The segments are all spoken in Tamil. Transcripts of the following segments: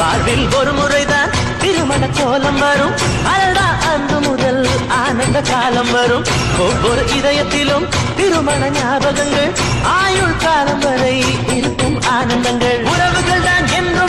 வாழ்வில் ஒரு முறைதான் திருமண கோலம் வரும் அடடா அன்று முதல் ஆனந்த காலம் வரும் ஒவ்வொரு இதயத்திலும் திருமண ஞாபகங்கள் ஆயுள் காலம் வரை இருக்கும் ஆனந்தங்கள் உறவுகள் தான் என்றும்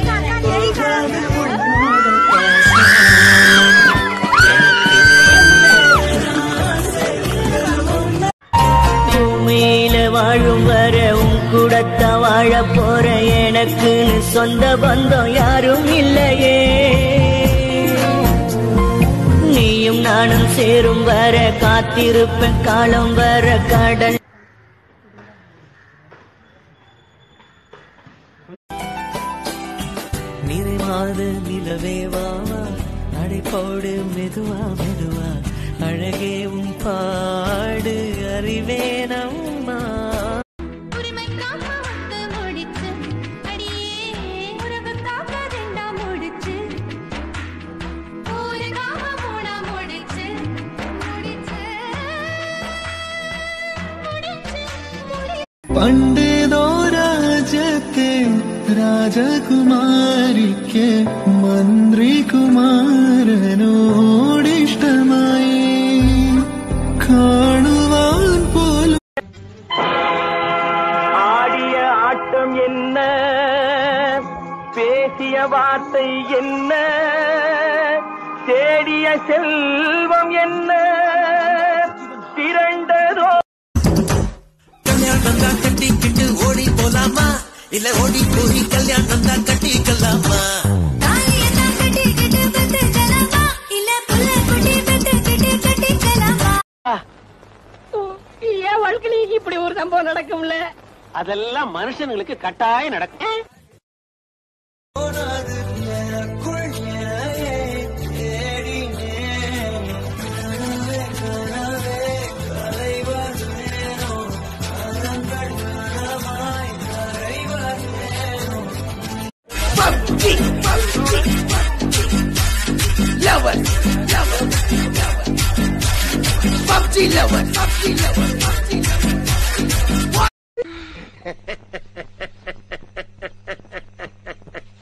பூமியில வாழும் வர உன் கூடத்த வாழ போற எனக்குன்னு சொந்த பந்தம் யாரும் இல்லையே நீயும் நானும் சேரும் வர காத்திருப்பேன் காலம் வர கடல் நிறைவாத நிலவேவாவா நடைபோடு மெதுவா மெதுவா அழகே உன் பாடு அறிவேனம்மா உரிமைக்காக வந்து முடிச்சு அடியே உறவுக்காக ரெண்டா முடிச்சு ஊருக்காக மூணா முடிச்சு முடிச்சு முடிச்சு முடி പണ്ടേതോ രാജത്തെ രാജകുമാരിക്ക് മന്ത്രികുമാരനോടിഷ്ടമായി കാണുവാൻ പോലും ஆடிய ஆட்டம் என்ன பேசிய வார்த்தை என்ன தேடிய செல்வம் என்ன திரண்டதோ கல்யாணம் தான் கட்டிக்கிட்டு ஓடி போலாமா இல்ல ஓடி போய் கல்யாணம் தான் கட்டிக்கலாமா தாலியத்தான் கட்டிக்கிட்டு கத்துக்கலாமா இல்ல புள்ள குட்டி பெத்துக்கிட்டு கட்டிக்கலாமா என் வாழ்க்கையில இப்படி ஒரு சம்பவம் நடக்கும்ல அதெல்லாம் மனுஷனுங்களுக்கு கட்டாயம் நடக்கும்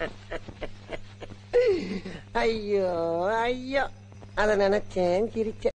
ஐயோ ஐயோ அத நினைச்சேன் சிரிச்சேன்